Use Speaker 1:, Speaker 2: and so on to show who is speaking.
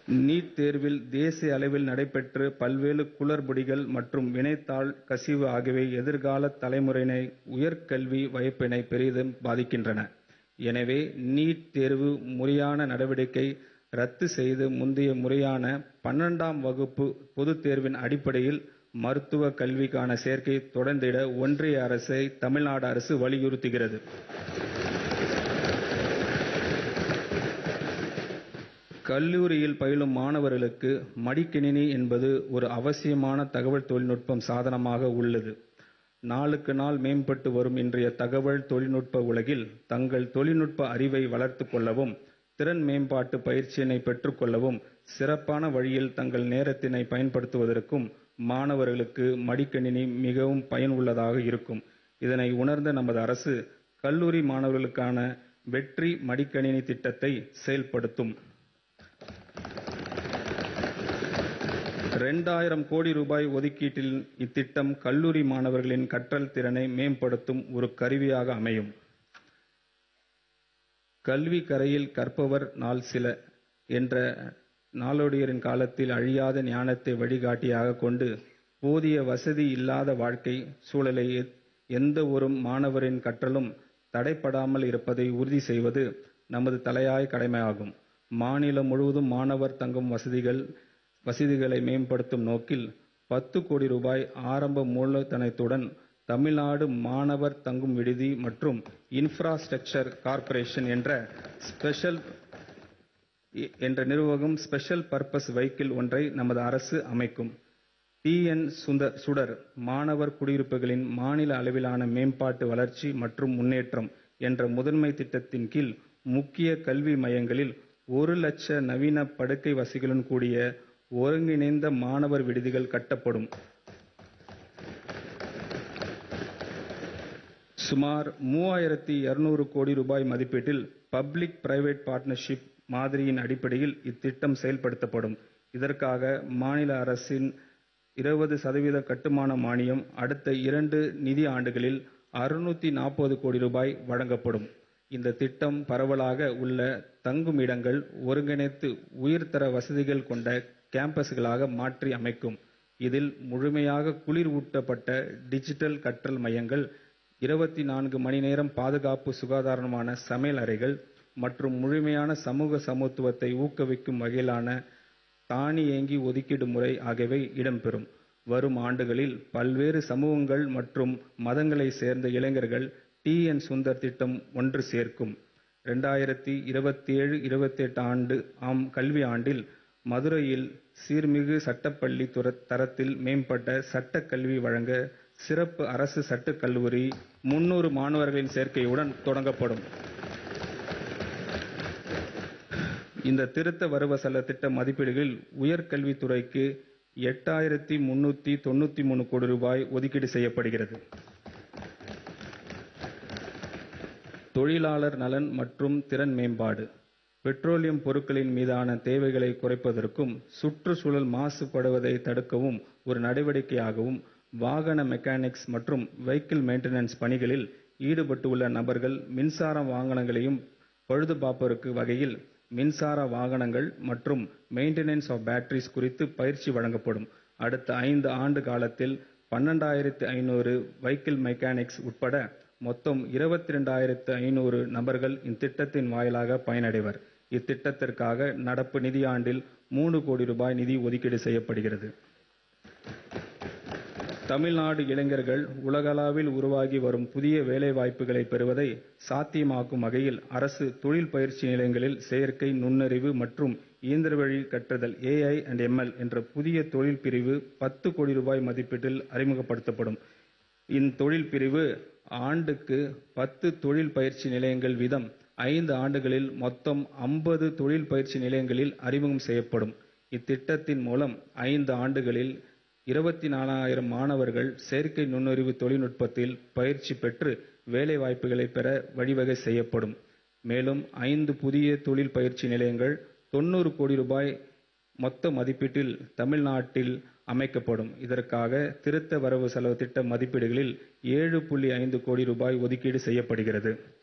Speaker 1: NEET தேர்வில் தேசிய அளவில் நடைபெற்று பல்வேறு குளறுபடிகள் மற்றும் வினைத்தாள் கசிவு ஆகியவை எதிர்கால தலைமுறையினை உயர்கல்வி வாய்ப்பினை பெரிதும் பாதிக்கின்றன எனவே நீட் தேர்வு முறையான நடவடிக்கை ரத்து செய்து முந்தைய முறையான பன்னெண்டாம் வகுப்பு பொதுத் தேர்வின் அடிப்படையில் மருத்துவ கல்விக்கான சேர்க்கை தொடர்ந்திட ஒன்றிய அரசை தமிழ்நாடு அரசு வலியுறுத்துகிறது கல்லூரியில் பயிலும் மாணவர்களுக்கு மடிக்கணினி என்பது ஒரு அவசியமான தகவல் தொழில்நுட்பம் சாதனமாக உள்ளது நாளுக்கு நாள் மேம்பட்டு வரும் இன்றைய தகவல் தொழில்நுட்ப உலகில் தங்கள் தொழில்நுட்ப அறிவை வளர்த்துக் கொள்ளவும் திறன் மேம்பாட்டு பயிற்சியினை பெற்றுக்கொள்ளவும் சிறப்பான வழியில் தங்கள் நேரத்தினை பயன்படுத்துவதற்கும் மாணவர்களுக்கு மடிக்கணினி மிகவும் பயனுள்ளதாக இருக்கும் இதனை உணர்ந்த நமது அரசு கல்லூரி மாணவர்களுக்கான வெற்றி மடிக்கணினி திட்டத்தை செயல்படுத்தும் இரண்டாயிரம் கோடி ரூபாய் ஒதுக்கீட்டில் இத்திட்டம் கல்லூரி மாணவர்களின் கற்றல் திறனை மேம்படுத்தும் ஒரு கருவியாக அமையும் கல்வி கரையில் கற்பவர் நாள் சில என்ற நாளோடியரின் காலத்தில் அழியாத ஞானத்தை வழிகாட்டியாக கொண்டு போதிய வசதி இல்லாத வாழ்க்கை சூழலை எந்த ஒரு மாணவரின் கற்றலும் தடைப்படாமல் இருப்பதை உறுதி செய்வது நமது தலையாய கடமையாகும் மாநிலம் முழுவதும் மாணவர் தங்கும் வசதிகள் வசதிகளை மேம்படுத்தும் நோக்கில் பத்து கோடி ரூபாய் ஆரம்ப மூலதனத்துடன் தமிழ்நாடு மாணவர் தங்கும் விடுதி மற்றும் இன்ஃப்ராஸ்ட்ரக்சர் கார்ப்பரேஷன் என்ற ஸ்பெஷல் என்ற நிர்வாகம் ஸ்பெஷல் பர்பஸ் வெஹிக்கிள் ஒன்றை நமது அரசு அமைக்கும் டி என் சுந்தர் சுடர் மாணவர் குடியிருப்புகளின் மாநில அளவிலான மேம்பாட்டு வளர்ச்சி மற்றும் முன்னேற்றம் என்ற முதன்மை திட்டத்தின் கீழ் முக்கிய கல்வி மையங்களில் ஒரு லட்ச நவீன படுக்கை வசதிகளுடன் கூடிய ஒருங்கிணைந்த மாணவர் விடுதிகள் கட்டப்படும் சுமார் மூவாயிரத்தி இருநூறு கோடி ரூபாய் மதிப்பீட்டில் பப்ளிக் பிரைவேட் பார்ட்னர்ஷிப் மாதிரியின் அடிப்படையில் இத்திட்டம் செயல்படுத்தப்படும் இதற்காக மாநில அரசின் இருபது சதவீத கட்டுமான மானியம் அடுத்த இரண்டு நிதி ஆண்டுகளில் அறுநூத்தி நாற்பது கோடி ரூபாய் வழங்கப்படும் இந்த திட்டம் பரவலாக உள்ள தங்கும் இடங்கள் ஒருங்கிணைத்து உயர்தர வசதிகள் கொண்ட கேம்பஸ்களாக மாற்றி அமைக்கும் இதில் முழுமையாக குளிர் ஊட்டப்பட்ட டிஜிட்டல் கற்றல் மையங்கள் இருபத்தி நான்கு மணி நேரம் பாதுகாப்பு சுகாதாரமான சமையல் அறைகள் மற்றும் முழுமையான சமூக சமத்துவத்தை ஊக்குவிக்கும் வகையிலான தானியங்கி ஒதுக்கீடு முறை ஆகியவை இடம்பெறும் வரும் ஆண்டுகளில் பல்வேறு சமூகங்கள் மற்றும் மதங்களை சேர்ந்த இளைஞர்கள் டி என் சுந்தர் திட்டம் ஒன்று சேர்க்கும் ரெண்டாயிரத்தி இருபத்தி ஏழு இருபத்தி எட்டு ஆண்டு ஆம் கல்வி ஆண்டில் மதுரையில் சீர்மிகு சட்டப்பள்ளி துர தரத்தில் மேம்பட்ட சட்ட கல்வி வழங்க சிறப்பு அரசு சட்டக் கல்லூரி முன்னூறு மாணவர்களின் சேர்க்கையுடன் தொடங்கப்படும் இந்த திருத்த வரவு செலவு திட்ட மதிப்பீடுகளில் உயர்கல்வித்துறைக்கு எட்டாயிரத்தி முன்னூத்தி தொண்ணூத்தி மூணு கோடி ரூபாய் ஒதுக்கீடு செய்யப்படுகிறது தொழிலாளர் நலன் மற்றும் திறன் மேம்பாடு பெட்ரோலியம் பொருட்களின் மீதான தேவைகளை குறைப்பதற்கும் சுற்றுச்சூழல் மாசுபடுவதை தடுக்கவும் ஒரு நடவடிக்கையாகவும் வாகன மெக்கானிக்ஸ் மற்றும் வெஹிக்கிள் மெயின்டெனன்ஸ் பணிகளில் ஈடுபட்டுள்ள நபர்கள் மின்சார வாகனங்களையும் பழுது பார்ப்பதற்கு வகையில் மின்சார வாகனங்கள் மற்றும் மெயின்டெனன்ஸ் ஆஃப் பேட்டரிஸ் குறித்து பயிற்சி வழங்கப்படும் அடுத்த ஐந்து ஆண்டு காலத்தில் பன்னெண்டாயிரத்து ஐநூறு வெஹிக்கிள் மெக்கானிக்ஸ் உட்பட மொத்தம் இருபத்தி ரெண்டாயிரத்து ஐநூறு நபர்கள் இத்திட்டத்தின் வாயிலாக பயனடைவர் இத்திட்டத்திற்காக நடப்பு நிதியாண்டில் மூணு கோடி ரூபாய் நிதி ஒதுக்கீடு செய்யப்படுகிறது தமிழ்நாடு இளைஞர்கள் உலகளவில் உருவாகி வரும் புதிய வேலைவாய்ப்புகளை பெறுவதை சாத்தியமாக்கும் வகையில் அரசு தொழில் பயிற்சி நிலையங்களில் செயற்கை நுண்ணறிவு மற்றும் இயந்திர வழி கற்றுதல் ஏஐ அண்ட் எம்எல் என்ற புதிய தொழில் பிரிவு பத்து கோடி ரூபாய் மதிப்பீட்டில் அறிமுகப்படுத்தப்படும் இத்தொழில் பிரிவு ஆண்டுக்கு பத்து தொழில் பயிற்சி நிலையங்கள் வீதம் ஐந்து ஆண்டுகளில் மொத்தம் ஐம்பது தொழில் பயிற்சி நிலையங்களில் அறிமுகம் செய்யப்படும் இத்திட்டத்தின் மூலம் ஐந்து ஆண்டுகளில் இருபத்தி நாலாயிரம் மாணவர்கள் செயற்கை நுண்ணறிவு தொழில்நுட்பத்தில் பயிற்சி பெற்று வேலை வாய்ப்புகளை பெற வழிவகை செய்யப்படும் மேலும் ஐந்து புதிய தொழில் பயிற்சி நிலையங்கள் தொண்ணூறு கோடி ரூபாய் மொத்த மதிப்பீட்டில் தமிழ்நாட்டில் அமைக்கப்படும் இதற்காக திருத்த வரவு செலவு திட்ட மதிப்பீடுகளில் ஏழு புள்ளி ஐந்து கோடி ரூபாய் ஒதுக்கீடு செய்யப்படுகிறது